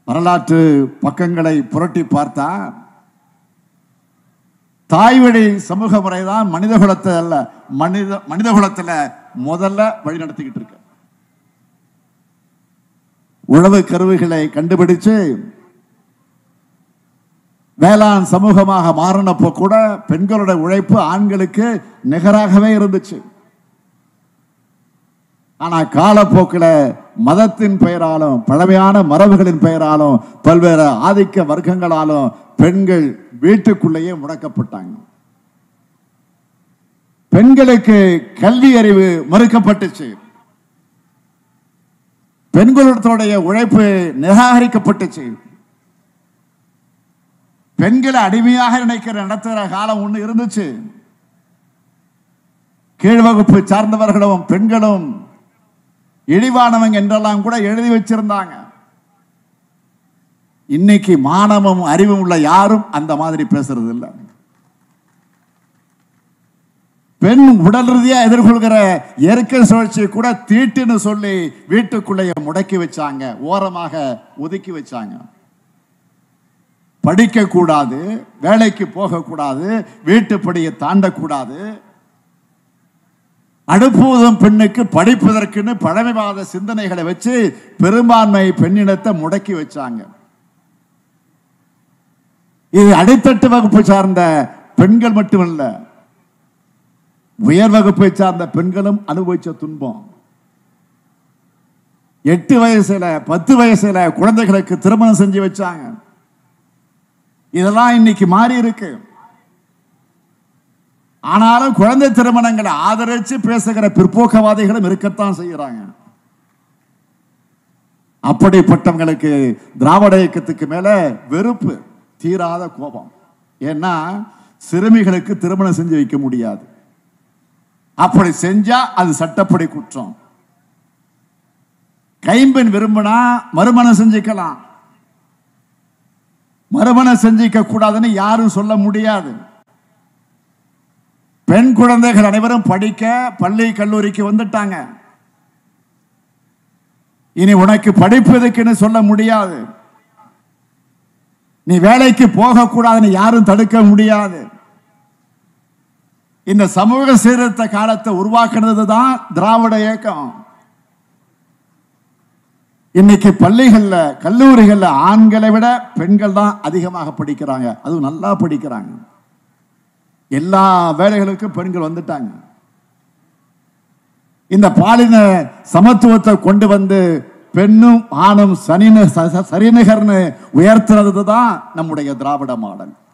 வரலாற்று பக்கங்களை புரட்டி பார்த்தா தாய்வழி சமூக முறைதான் மனித குலத்தை அல்ல மனித மனித குலத்துல முதல்ல வழி நடத்திக்கிட்டு இருக்கு உழவு கருவிகளை கண்டுபிடிச்சு வேளாண் சமூகமாக மாறினப்போ கூட பெண்களோட உழைப்பு ஆண்களுக்கு நிகராகவே இருந்துச்சு ஆனா காலப்போக்கில் மதத்தின் பெயராலும் பழமையான மரபுகளின் பெயராலும் பல்வேறு ஆதிக்க வர்க்கங்களாலும் பெண்கள் வீட்டுக்குள்ளேயே முடக்கப்பட்டாங்க பெண்களுக்கு கல்வி அறிவு மறுக்கப்பட்டுச்சு பெண்களுடைய உழைப்பு நிராகரிக்கப்பட்டுச்சு பெண்களை அடிமையாக நினைக்கிற நடத்துகிற காலம் ஒண்ணு இருந்துச்சு கீழ் வகுப்பு சார்ந்தவர்களும் பெண்களும் இழிவானவங்க என்றெல்லாம் கூட எழுதி வச்சிருந்தாங்க இன்னைக்கு மானமும் அறிவும் உள்ள யாரும் அந்த மாதிரி பேசுறது இல்லை பெண் உடல் ரீதியா எதிர்கொள்கிற இயற்கை சுழற்சியை கூட தீட்டுன்னு சொல்லி வீட்டுக்குள்ளேயே முடக்கி வச்சாங்க ஓரமாக ஒதுக்கி வச்சாங்க படிக்க கூடாது வேலைக்கு போகக்கூடாது வீட்டுப்படியை தாண்டக்கூடாது அடுப்பூதும் பெண்ணுக்கு படிப்பதற்குன்னு பழமைவாத சிந்தனைகளை வச்சு பெரும்பான்மை பெண்ணினத்தை முடக்கி வச்சாங்க இது அடித்தட்டு வகுப்பு சார்ந்த பெண்கள் மட்டுமல்ல உயர் வகுப்பை சார்ந்த பெண்களும் அனுபவிச்ச துன்பம் எட்டு வயசுல பத்து வயசுல குழந்தைகளுக்கு திருமணம் செஞ்சு வச்சாங்க இதெல்லாம் இன்னைக்கு மாறி இருக்கு ஆனாலும் குழந்தை திருமணங்களை ஆதரிச்சு பேசுகிற பிற்போக்கவாதிகளும் இருக்கத்தான் செய்யறாங்க அப்படிப்பட்டவங்களுக்கு திராவிட இயக்கத்துக்கு மேல வெறுப்பு தீராத கோபம் ஏன்னா சிறுமிகளுக்கு திருமணம் செஞ்சு வைக்க முடியாது அப்படி செஞ்சா அது சட்டப்படி குற்றம் கைம்பெண் விரும்பினா மறுமணம் செஞ்சுக்கலாம் மறுமணம் செஞ்சிக்க கூடாதுன்னு யாரும் சொல்ல முடியாது பெண் குழந்தைகள் அனைவரும் படிக்க பள்ளி கல்லூரிக்கு வந்துட்டாங்க இனி உனக்கு படிப்பதுக்குன்னு சொல்ல முடியாது நீ வேலைக்கு போகக்கூடாதுன்னு யாரும் தடுக்க முடியாது இந்த சமூக சீர்திருத்த காலத்தை உருவாக்குனது தான் திராவிட இயக்கம் இன்னைக்கு பள்ளிகள்ல கல்லூரிகள்ல ஆண்களை விட பெண்கள் தான் அதிகமாக படிக்கிறாங்க அதுவும் நல்லா படிக்கிறாங்க எல்லா வேலைகளுக்கும் பெண்கள் வந்துட்டாங்க இந்த பாலின சமத்துவத்தை கொண்டு வந்து பெண்ணும் ஆணும் சனின ச- ச- சரிநிகர்னு உயர்த்துறது தான் நம்முடைய திராவிட மாடல்